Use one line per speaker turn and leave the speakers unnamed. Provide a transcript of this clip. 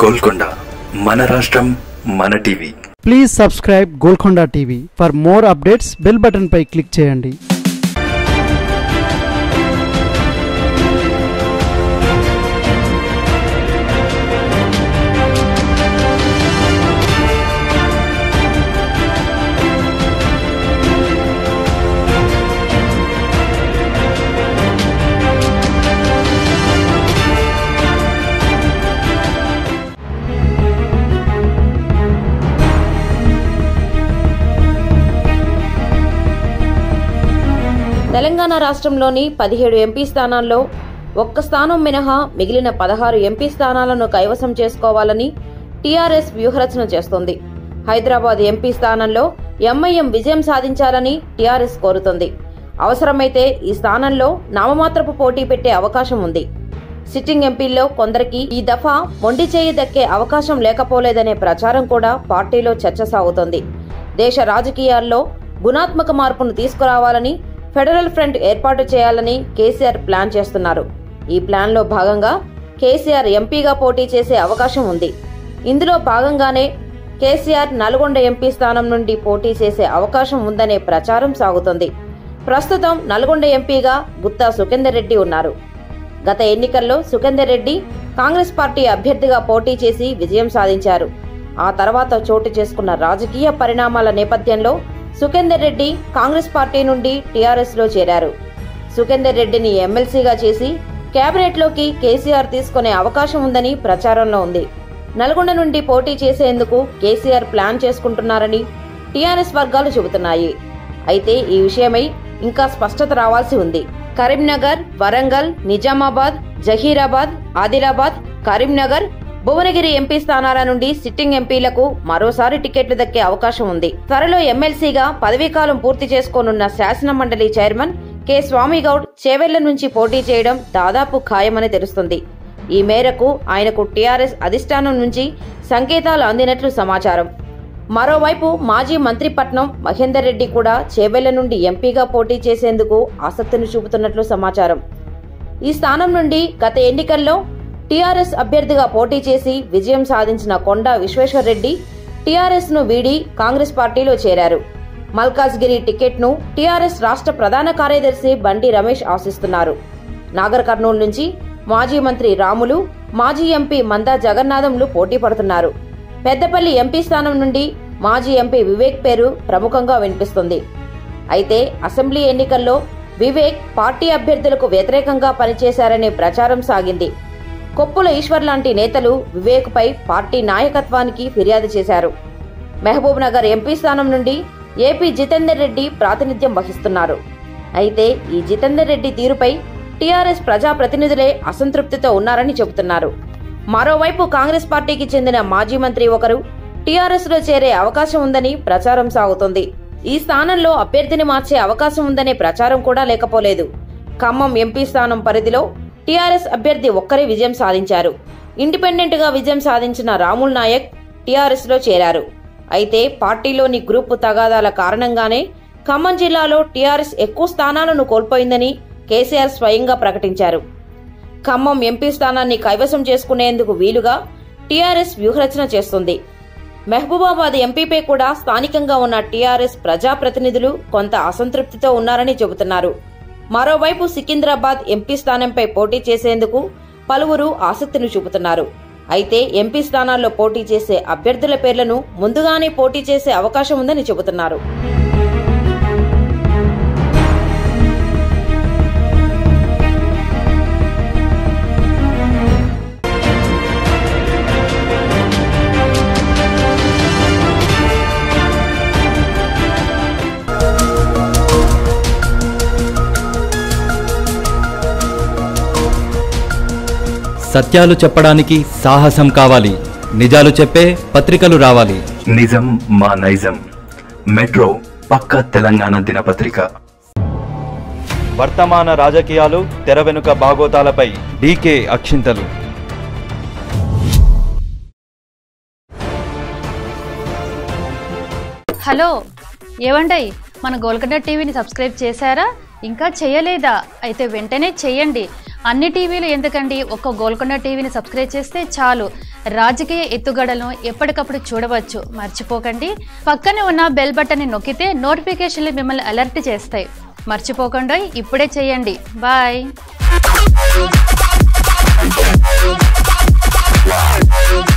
గోల్కొండ మన రాష్ట్రం మన TV
please subscribe Golconda TV for more updates bell button పై క్లిక్ చేయండి
తెలంగాణ రాష్ట్రంలోని పదిహేడు ఎంపీ స్థానాల్లో ఒక్క స్థానం మినహా మిగిలిన పదహారు ఎంపీ స్థానాలను కైవసం చేసుకోవాలని టీఆర్ఎస్ వ్యూహరచన చేస్తోంది హైదరాబాద్ ఎంపీ స్థానంలో ఎంఐఎం విజయం సాధించాలని టీఆర్ఎస్ కోరుతోంది అవసరమైతే ఈ స్థానంలో నామమాత్రపు పోటీ పెట్టే అవకాశం ఉంది సిట్టింగ్ ఎంపీల్లో కొందరికి ఈ దఫా మొండి చేయి దక్కే అవకాశం లేకపోలేదనే ప్రచారం కూడా పార్టీలో చర్చ సాగుతోంది దేశ రాజకీయాల్లో గుణాత్మక మార్పును తీసుకురావాలని ఫెడరల్ ఫ్రంట్ ఏర్పాటు చేయాలని కేసీఆర్ ప్లాన్ చేస్తున్నారు ఈ ప్లాన్లో భాగంగా కేసీఆర్ ఎంపీగా పోటీ చేసే అవకాశం ఉంది ఇందులో భాగంగానే కేసీఆర్ నల్గొండ ఎంపీ స్థానం నుండి పోటీ చేసే అవకాశం ఉందనే ప్రచారం సాగుతోంది ప్రస్తుతం నల్గొండ ఎంపీగా గుత్తా సుఖేందర్ రెడ్డి ఉన్నారు గత ఎన్నికల్లో సుఖేందర్ రెడ్డి కాంగ్రెస్ పార్టీ అభ్యర్థిగా పోటీ చేసి విజయం సాధించారు ఆ తర్వాత చోటు చేసుకున్న రాజకీయ పరిణామాల నేపథ్యంలో సుఖేందర్ రెడ్డి కాంగ్రెస్ పార్టీ నుండి టీఆర్ఎస్ లో చేరారు సుఖేందర్ రెడ్డిని ఎమ్మెల్సీగా చేసి కేబినెట్లోకి కేసీఆర్ తీసుకునే అవకాశం ఉందని ప్రచారంలో ఉంది నల్గొండ నుండి పోటీ చేసేందుకు కేసీఆర్ ప్లాన్ చేసుకుంటున్నారని టీఆర్ఎస్ వర్గాలు చెబుతున్నాయి అయితే ఈ విషయమై ఇంకా స్పష్టత రావాల్సి ఉంది కరీంనగర్ వరంగల్ నిజామాబాద్ జహీరాబాద్ ఆదిలాబాద్ కరీంనగర్ భువనగిరి ఎంపీ స్థానాల నుండి సిట్టింగ్ ఎంపీలకు మరోసారి టికెట్లు దక్కే అవకాశం ఉంది త్వరలో ఎమ్మెల్సీగా పదవీకాలం పూర్తి చేసుకోనున్న శాసన మండలి చైర్మన్ కె స్వామిగౌడ్ చేవెళ్ల నుంచి పోటీ చేయడం దాదాపు ఖాయమని తెలుస్తుంది ఈ మేరకు ఆయనకు టీఆర్ఎస్ అధిష్టానం నుంచి సంకేతాలు అందినట్లు సమాచారం మరోవైపు మాజీ మంత్రి పట్నం మహేందర్ రెడ్డి కూడా చేవెళ్ల నుండి ఎంపీగా పోటీ చేసేందుకు ఆసక్తిని చూపుతున్నట్లు సమాచారం ఈ స్థానం నుండి గత ఎన్నికల్లో టీఆర్ఎస్ అభ్యర్థిగా పోటీ చేసి విజయం సాధించిన కొండా విశ్వేశ్వర్ రెడ్డి టీఆర్ఎస్ ను వీడి కాంగ్రెస్ పార్టీలో చేరారు మల్కాజ్గిరి టికెట్ను టీఆర్ఎస్ రాష్ట్ర ప్రధాన కార్యదర్శి బండి రమేష్ ఆశిస్తున్నారు నాగర్ కర్నూలు నుంచి మాజీ మంత్రి రాములు మాజీ ఎంపీ మందా జగన్నాథంలు పోటీ పడుతున్నారు పెద్దపల్లి ఎంపీ స్థానం నుండి మాజీ ఎంపీ వివేక్ పేరు ప్రముఖంగా వినిపిస్తుంది అయితే అసెంబ్లీ ఎన్నికల్లో వివేక్ పార్టీ అభ్యర్థులకు వ్యతిరేకంగా పనిచేశారనే ప్రచారం సాగింది కొప్పుల ఈశ్వర్ లాంటి నేతలు వివేక్ పై పార్టీ నాయకత్వానికి ఫిర్యాదు చేశారు మహబూబ్ నగర్ ఎంపీ స్థానం నుండి ఏపీ జితేందర్ రెడ్డి ప్రాతినిధ్యం వహిస్తున్నారు అయితే ఈ జితేందర్ రెడ్డి తీరుపై టీఆర్ఎస్ ప్రజాప్రతినిధులే అసంతృప్తితో ఉన్నారని చెబుతున్నారు మరోవైపు కాంగ్రెస్ పార్టీకి చెందిన మాజీ మంత్రి ఒకరు టీఆర్ఎస్ లో చేరే అవకాశం ఉందని ప్రచారం సాగుతోంది ఈ స్థానంలో అభ్యర్థిని మార్చే అవకాశం ఉందనే ప్రచారం కూడా లేకపోలేదు ఖమ్మం ఎంపీ స్థానం పరిధిలో టీఆర్ఎస్ అభ్యర్థి ఒక్కరే విజయం సాధించారు ఇండిపెండెంట్ గా విజయం సాధించిన రాముల్ నాయక్ టీఆర్ఎస్ లో చేరారు అయితే పార్టీలోని గ్రూపు తగాదాల కారణంగానే ఖమ్మం జిల్లాలో టీఆర్ఎస్ ఎక్కువ స్థానాలను కోల్పోయిందని కేసీఆర్ స్వయంగా ప్రకటించారు ఖమ్మం ఎంపీ స్థానాన్ని కైవసం చేసుకునేందుకు వీలుగా టీఆర్ఎస్ వ్యూహరచన చేస్తుంది మహబూబాబాద్ ఎంపీపై కూడా స్థానికంగా ఉన్న టీఆర్ఎస్ ప్రజాప్రతినిధులు కొంత అసంతృప్తితో ఉన్నారని చెబుతున్నారు మరోవైపు సికింద్రాబాద్ ఎంపీ స్థానంపై పోటీ చేసేందుకు పలువురు ఆసక్తిని చూపుతున్నారు అయితే ఎంపీ స్థానాల్లో పోటీ చేసే అభ్యర్థుల పేర్లను ముందుగానే పోటీ చేసే అవకాశం ఉందని చెబుతున్నారు
సత్యాలు చెప్పడానికి సాహసం కావాలి నిజాలు చెప్పే పత్రికలు రావాలి
నిజం మా నైజం మెట్రో పక్క తెలంగాణ దినపత్రిక
వర్తమాన రాజకీయాలు తెర వెనుక బాగోతాలపై డీకే అక్షింతలు
హలో ఏవండయ్ మన గోల్కొండ టీవీని సబ్స్క్రైబ్ చేశారా ఇంకా చేయలేదా అయితే వెంటనే చేయండి అన్ని టీవీలు ఎందుకండి ఒక్క గోల్కొండ టీవీని సబ్స్క్రైబ్ చేస్తే చాలు రాజకీయ ఎత్తుగడలను ఎప్పటికప్పుడు చూడవచ్చు మర్చిపోకండి పక్కనే ఉన్న బెల్ బటన్ని నొక్కితే నోటిఫికేషన్లు మిమ్మల్ని అలర్ట్ చేస్తాయి మర్చిపోకుండా ఇప్పుడే చేయండి బాయ్
Thank you.